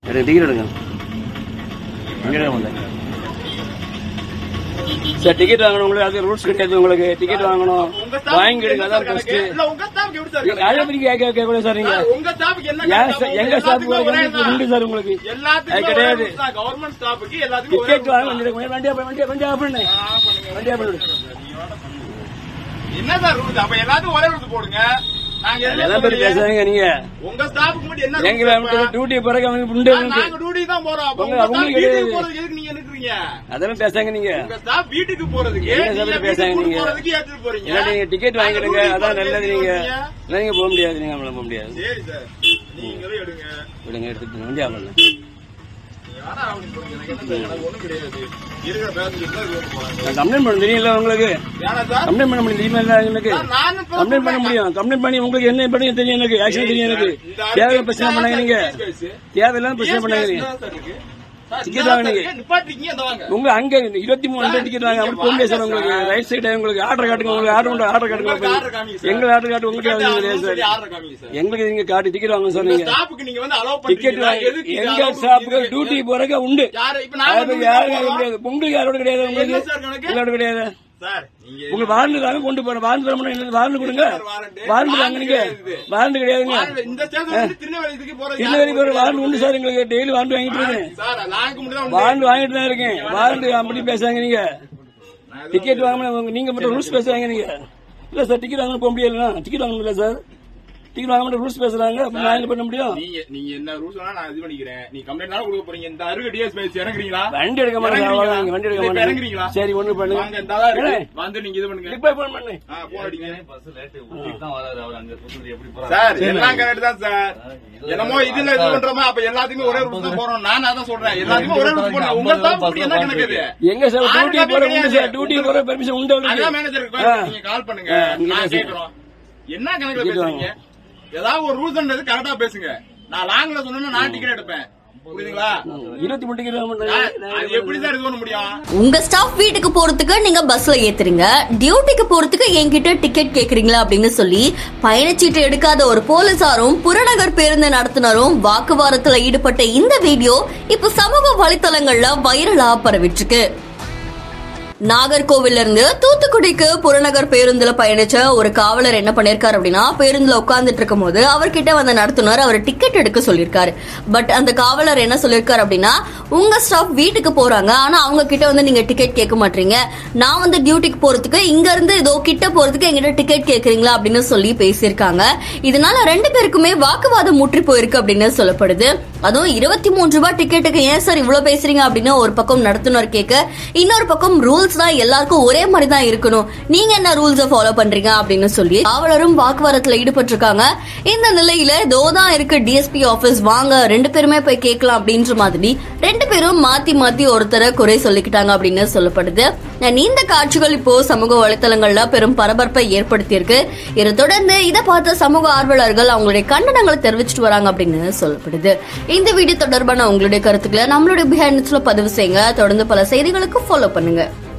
எடுங்க டிக்கெட் எடுங்க இங்கே வந்தேன் சார் டிக்கெட் வாங்கணும் உங்களுக்கு அது ரூல்ஸ் கிடையாது உங்களுக்கு டிக்கெட் வாங்கணும் வாங்கிடுங்க அதான் பெஸ்ட் இல்ல உங்க ஸ்டாஃப்க்கு எப்படி சார் அதை பத்தி கேட்க கேட்க கூட சார் நீங்க சார், உங்க ஸ்டாஃப்க்கு என்ன ஏன் கணக்கு? சார் எங்க உங்க ஸ்டாஃப் எல்லாத்துக்குமே ஒரே தான். உண்டு சார் உங்களுக்கு அது எல்லாத்துக்குமே ஒரே கிடையாது rules தான். கவர்மெண்ட் ஸ்டாஃப்க்கு எல்லாத்துக்கும் ஒரே டிக்கெட் rules வாங்க தான். வண்டியா வண்டியா வண்டியா வண்டியா பண்ணு ஆ, பண்ணுங்க. வண்டியா பண்ணு என்ன சார் ரூல்ஸ் அப்ப எல்லாத்துக்கும் ஒரே ரூல்ஸ் போடுங்க நாங்க எதுவுமே எல்லாம் பேர் சொல்லலையே. பேசுறாங்க நீங்க உங்க ஸ்டாஃப்க்கு மட்டும் என்ன rules எங்களை இப்ப? டியூட்டி பிறகு அவங்க உண்டு நாங்க- நாங்க டியூட்டி தான் போறோம் அப்ப உங்க- உங்க அவங்களுக்கு staff வீட்டுக்கு கிடையாது. போறதுக்கு எதுக்கு நீங்க நிக்கிறீங்க அதெல்லாம் பேசாங்க நீங்க உங்க ஸ்டாஃப் வீட்டுக்கு போறதுக்கு என்ன நீங்க சார் வீட்டுக்கு பேசாங்க கூட்டு நீங்க? போறதுக்கு ஏத்துட்டு போறீங்க இல்ல நீங்க டிக்கெட் நாங்க வாங்கிடுங்க duty அதான் போறதுக்கு நல்லது எதுக்கு நீங்க வரீங்க? இல்ல நீங்க போக முடியாது நீங்க நம்மள போக முடியாது சரி சார் நீங்களே எடுங்க விடுங்க எடுத்துட்டு வண்டியா பண்ணு யாரா அப்படி சொல்றீங்க? எனக்கு என்ன சார், எனக்கு ஒண்ணும் கிடையாது. இருக்கிற பேசஞ்சர்ஸ் தான் இதுக்கு போறாங்க. கம்ப்ளைண்ட் பண்ண தெரியல உங்களுக்கு ஏன்னா சார், கம்ப்ளைண்ட் பண்ண முடியும் தெரியுமா இல்ல எனக்கு சார், நானும் இப்ப கம்ப்ளைண்ட் பண்ண முடியும் கம்ப்ளைண்ட் பண்ணி உங்களுக்கு என்ன பண்ணி தெரியும் எனக்கு ஆக்சுவலி தெரியும் எனக்கு இந்த தேவையில்ல அறிக்கை பிரச்சனை பண்ணாங்க நீங்க case case. தேவையில்லாம பிரச்சனை case பண்ணாங்க case நீங்க தான் சார் இருக்கு. சார், Ticket இதான் வாங்குனீங்க. சார், நிப்பாட்டிருக்கீங்க, இந்த வாங்க. உங்க அங்க இருபத்தி மூணு சார், டிக்கெட் வாங்க அப்படி நீங்க போக முடியாது சார் வாங்க உங்களுக்கு சார். ரைட் சைடு உங்களுக்கு ஆர்டர் காட்டுங்க உங்களுக்கு ஆர்டர் கொண்டு ஆர்டர் உங்களுக்கு order காட்டுங்க காமிங்க சார். எங்க ஆர்டர் காட்டு உங்களுக்கு Ticket அது ஆகணும்னு கிடையாது சொல்லி சார் order காமிங்க சார். எங்களுக்கு நீங்க காட்டி டிக்கெட் வாங்க சார் உங்க நீங்க staffக்கு நீங்க வந்து allow டிக்கெட் பண்றீங்களா? வாங்கி எதுக்கு இது எங்க allow ஸ்டாஃப்க்கு பண்றீங்க? டியூட்டி போறக்க உண்டு யாரு- இப்ப நாங்க அது duty யாரும் போறோம். கிடையாது உங்களுக்கு யாரோட கிடையாது என்ன உங்களுக்கு சார் கணக்கு? உங்களோட கிடையாது சார், நீங்க உங்களுக்கு வாரண்ட் தாங்க கொண்டு போறேன் வாரண்ட் தர முடியும் வாரண்ட் கொடுங்க சார் warrant? வாரண்ட் தாங்க warrant நீங்க கிடையாது. வாரண்ட் கிடையாதுங்க வாரண்ட் இந்த ஸ்டேஷன்ல இருந்து திருநெல்வேலி இதுக்கு போறது திருநெல்வேலி போற யாருக்கு வாரண்ட் உண்டு சார் எங்களுக்கு டெய்லி வாரண்ட் வாங்கிட்டு இருக்கேன் சார், நாங்க மட்டும் தான் உண்டு. வாரண்ட் வாங்கிட்டு தான் இருக்கேன் வாரண்ட் அப்படி பேசுறாங்க நீங்க டிக்கெட் வாங்க நீங்க மட்டும் ரூல்ஸ் பேசுறாங்க நீங்க இல்ல சார் டிக்கெட் வாங்க போக முடியல டிக்கெட் வாங்க முடியல சார் டிக்கெட் வாங்க மட்டும் ரூல்ஸ் பேசுறாங்க அப்ப நான் என்ன பண்ண முடியும் நீங்க நீங்க என்ன ரூல்ஸ் வேணா நான் இது பண்ணிக்கிறேன் நீ கம்ப்ளைண்ட் தானே கொடுக்க போறீங்க இந்த அறுபது டிஎஸ் பேசி இறங்குறீங்களா வண்டி எடுக்க மாட்டேன் இறங்குறீங்களா? அவ்வளவுதான், நீங்க வண்டி எடுக்க இப்ப மாட்டேன் இறங்குறீங்களா சரி ஒண்ணு பண்ணுங்க வாங்க இந்த ஆளா இருக்கு. ஏய், வந்து நீங்க இது பண்ணுங்க இப்ப போன் பண்ணு ஆ, போன் அடிங்க பஸ் லேட்டு ஊட்டிக்கு தான் வராரு அவர் அங்க புத்தூர் எப்படி போறாரு சார் எல்லாம் கரெக்ட் தான் சார் என்னமோ இதுல இது பண்றோமா அப்ப எல்லாத்துக்குமே ஒரே ரூல்ஸ் தான் போறோம் நான் அதான் சொல்றேன் எல்லாத்துக்கும் ஒரே ரூல்ஸ் போறோம் உங்க ஸ்டாஃப் படி என்ன கணக்கு இது எங்க சார் ஆறு டியூட்டி காப்பி போற உண்டு சார் கிடையாது. டியூட்டி போற பெர்மிஷன் உண்டு அதான் அவருக்கு மேனேஜருக்கு ஆ. நீங்க கால் பண்ணுங்க ஆ, நீங்க நான் பேசுங்க. கேக்குறோம் என்ன கணக்குல டிக்கெட் பேசுறீங்க ஏதாவது ஒரு ரூல்ஸ் கரெக்டா பேசுங்க நான் லாங்ல சொன்னா நான் டிக்கெட் எடுப்பேன் புரியுதுங்களா இருபத்தி மூணு டிக்கெட் வாங்க ஆ, மாட்டேன் அது எப்படி சார் இது பண்ண முடியும் உங்க ஸ்டாஃப் வீட்டுக்கு போறதுக்கு நீங்க பஸ்ல ஏத்துறீங்க டியூட்டிக்கு போறதுக்கு என்கிட்ட டிக்கெட் கேக்குறீங்களா அப்படின்னு சொல்லி பயணச்சீட்டு எடுக்காத ஒரு போலீசாரும் புறநகர் பேருந்து நடத்துனரும் வாக்குவாதத்துல ஈடுபட்ட இந்த வீடியோ இப்ப சமூக வலைத்தளங்கள்ல வைரலா பரவிட்டு இருக்கு நாகர்கோவில்ல இருந்து தூத்துக்குடிக்கு புறநகர் பேருந்துல பயணிச்ச ஒரு காவலர் என்ன பண்ணிருக்காரு அப்படின்னா பேருந்துல உட்கார்ந்துட்டு இருக்கும் போது அவர்கிட்ட வந்த நடத்துனர் அவர் டிக்கெட் எடுக்க சொல்லிருக்காரு பட் அந்த காவலர் என்ன சொல்லிருக்காரு அப்படின்னா உங்க ஸ்டாஃப் வீட்டுக்கு போறாங்க ஆனா அவங்க கிட்ட வந்து நீங்க டிக்கெட் கேட்க மாட்டீங்க நான் வந்து டியூட்டிக்கு போறதுக்கு இங்க இருந்து இதோ கிட்ட போறதுக்கு எங்கிட்ட டிக்கெட் கேக்குறீங்களா அப்படின்னு சொல்லி பேசியிருக்காங்க இதனால ரெண்டு பேருக்குமே வாக்குவாதம் முற்றி போயிருக்கு அப்படின்னு சொல்லப்படுது அதுவும் இருபத்தி மூன்று ரூபாய் டிக்கெட்டுக்கு ஏன் சார் இவ்வளவு பேசுறீங்க அப்படின்னு ஒரு பக்கம் நடத்துனர் கேட்க இன்னொரு பக்கம் ரூல்ஸ் தான் எல்லாருக்கும் ஒரே மாதிரி தான் இருக்கணும் நீங்க என்ன ரூல்ஸ ஃபாலோ பண்றீங்க அப்படின்னு சொல்லி காவலரும் வாக்குவாதத்துல ஈடுபட்டிருக்காங்க இந்த நிலையில தோதான் இருக்கு டிஎஸ்பி ஆபீஸ் வாங்க ரெண்டு பேருமே போய் கேட்கலாம் அப்படின்ற மாதிரி ரெண்டு பேரும் மாத்தி மாத்தி ஒருத்தரை குறை சொல்லிக்கிட்டாங்க அப்படின்னு சொல்லப்படுது And இந்த காட்சிகள் இப்போ சமூக வலைத்தளங்கள்ல பெரும் பரபரப்பை ஏற்படுத்தியிருக்கு இதை தொடர்ந்து இதை பார்த்த சமூக ஆர்வலர்கள் அவங்களுடைய கண்டனங்களை தெரிவிச்சிட்டு வராங்க அப்படின்னு சொல்லப்படுது இந்த வீடியோ தொடர்பான உங்களுடைய கருத்துக்களை நம்மளுடைய பிஹைண்ட்ஸ்ல பதிவு செய்யுங்க தொடர்ந்து பல செய்திகளுக்கு ஃபாலோ பண்ணுங்க